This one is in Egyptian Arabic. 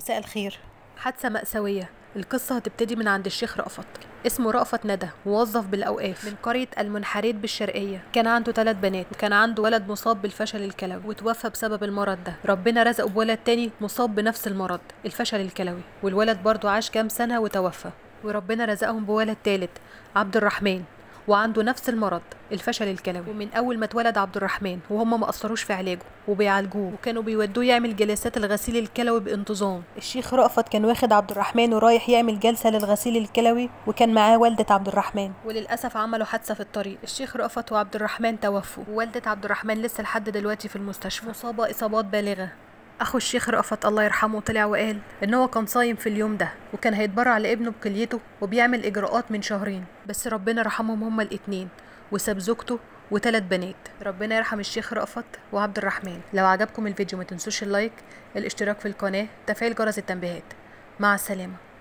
مساء الخير حادثة مأساوية القصة هتبتدي من عند الشيخ رأفت اسمه رأفت ندى موظف بالأوقاف من قرية المنحريت بالشرقية كان عنده ثلاث بنات وكان عنده ولد مصاب بالفشل الكلوي وتوفى بسبب المرض ده ربنا رزقه بولد تاني مصاب بنفس المرض الفشل الكلوي والولد برضه عاش كام سنة وتوفى وربنا رزقهم بولد تالت عبد الرحمن وعنده نفس المرض الفشل الكلوي ومن اول ما اتولد عبد الرحمن وهم ما قصروش في علاجه وبيعالجوه وكانوا بيودوه يعمل جلسات الغسيل الكلوي بانتظام الشيخ رأفت كان واخد عبد الرحمن ورايح يعمل جلسه للغسيل الكلوي وكان معاه والده عبد الرحمن وللاسف عملوا حادثه في الطريق الشيخ رأفت وعبد الرحمن توفوا ووالده عبد الرحمن لسه لحد دلوقتي في المستشفى مصابه اصابات بالغه اخو الشيخ رأفت الله يرحمه طلع وقال ان هو كان صايم في اليوم ده وكان هيتبرع لابنه بكليته وبيعمل اجراءات من شهرين بس ربنا رحمهم هما الاتنين وساب زوجته وثلاث بنات ربنا يرحم الشيخ رأفت وعبد الرحمن لو عجبكم الفيديو ما تنسوش اللايك الاشتراك في القناة تفعيل جرس التنبيهات مع السلامه